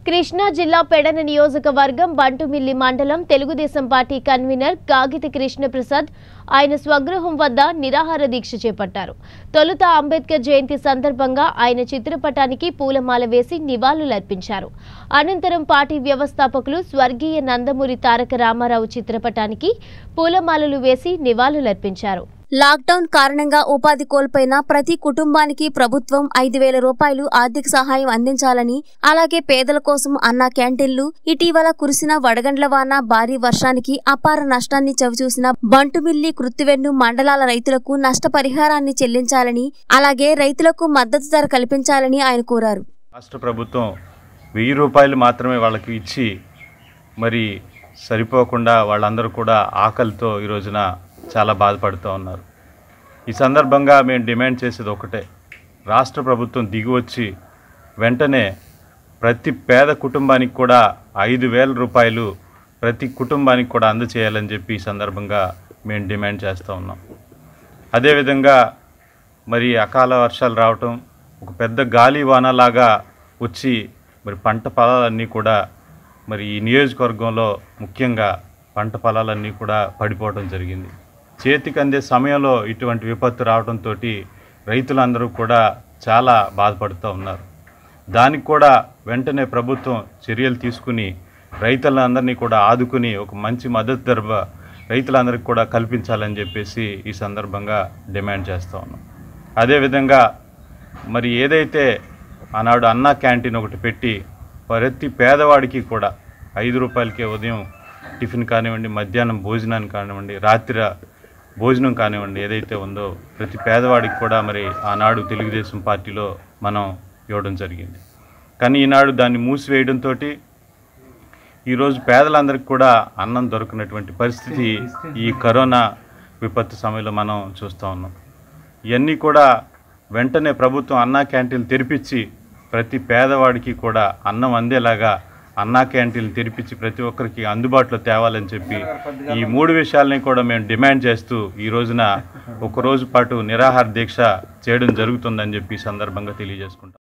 కృష్ణా జిల్లా పెడన నియోజకవర్గం బంటుమిల్లి మండలం తెలుగుదేశం పార్టీ కన్వీనర్ కాగిత కృష్ణప్రసాద్ ఆయన స్వగృహం వద్ద నిరాహార దీక్ష చేపట్టారు తొలుత అంబేద్కర్ జయంతి సందర్భంగా ఆయన చిత్రపటానికి పూలమాల వేసి నివాళులర్పించారు అనంతరం పార్టీ వ్యవస్థాపకులు స్వర్గీయ నందమూరి తారక రామారావు చిత్రపటానికి పూలమాలలు వేసి నివాళులర్పించారు లాక్డౌన్ కారణంగా ఉపాధి కోల్పోయిన ప్రతి కుటుంబానికి ప్రభుత్వం ఐదు వేల రూపాయలు ఆర్థిక సహాయం అందించాలని అలాగే పేదల కోసం అన్న క్యాంటీన్లు ఇటీవల కురిసిన వడగండ్ల వాన భారీ వర్షానికి అపార నష్టాన్ని చవిచూసిన బంటుమిల్లి కృత్తివెన్ను మండలాల రైతులకు నష్టపరిహారాన్ని చెల్లించాలని అలాగే రైతులకు మద్దతు ధర కల్పించాలని ఆయన కోరారు రాష్ట్ర ప్రభుత్వం వెయ్యి రూపాయలు మాత్రమే వాళ్ళకి ఇచ్చి మరి సరిపోకుండా వాళ్ళందరూ కూడా ఆకలితో ఈ రోజున చాలా బాధపడుతూ ఉన్నారు ఈ సందర్భంగా మేము డిమాండ్ చేసేది ఒకటే రాష్ట్ర ప్రభుత్వం దిగివచ్చి వెంటనే ప్రతి పేద కుటుంబానికి కూడా ఐదు వేల రూపాయలు ప్రతి కుటుంబానికి కూడా అందచేయాలని చెప్పి ఈ సందర్భంగా మేము డిమాండ్ చేస్తూ ఉన్నాం అదేవిధంగా మరి అకాల వర్షాలు రావటం ఒక పెద్ద గాలి వానలాగా వచ్చి మరి పంట పొలాలన్నీ కూడా మరి ఈ నియోజకవర్గంలో ముఖ్యంగా పంట పొలాలన్నీ కూడా పడిపోవడం జరిగింది చేతికి అందే సమయంలో ఇటువంటి విపత్తు రావడంతో రైతులందరూ కూడా చాలా బాధపడుతూ ఉన్నారు దానికి కూడా వెంటనే ప్రభుత్వం చర్యలు తీసుకుని రైతులందరినీ కూడా ఆదుకుని ఒక మంచి మద్దతు ధర రైతులందరికీ కూడా కల్పించాలని చెప్పేసి ఈ సందర్భంగా డిమాండ్ చేస్తూ ఉన్నాం అదేవిధంగా మరి ఏదైతే ఆనాడు అన్నా క్యాంటీన్ ఒకటి పెట్టి ప్రతి పేదవాడికి కూడా ఐదు రూపాయలకే ఉదయం టిఫిన్ కానివ్వండి మధ్యాహ్నం భోజనాన్ని కానివ్వండి రాత్రి భోజనం కానివ్వండి ఏదైతే ఉందో ప్రతి పేదవాడికి కూడా మరి ఆనాడు తెలుగుదేశం పార్టీలో మనం ఇవ్వడం జరిగింది కానీ ఈనాడు దాన్ని మూసివేయడంతో ఈరోజు పేదలందరికీ కూడా అన్నం దొరకనటువంటి పరిస్థితి ఈ కరోనా విపత్తు సమయంలో మనం చూస్తూ ఉన్నాం ఇవన్నీ కూడా వెంటనే ప్రభుత్వం అన్నా క్యాంటీన్లు తెరిపించి ప్రతి పేదవాడికి కూడా అన్నం అందేలాగా అన్నా క్యాంటీన్లు తెరిపించి ప్రతి ఒక్కరికి అందుబాటులో తేవాలని చెప్పి ఈ మూడు విషయాలని కూడా మేము డిమాండ్ చేస్తూ ఈ రోజున ఒక రోజు పాటు నిరాహార దీక్ష చేయడం జరుగుతుందని చెప్పి ఈ సందర్భంగా తెలియజేసుకుంటాం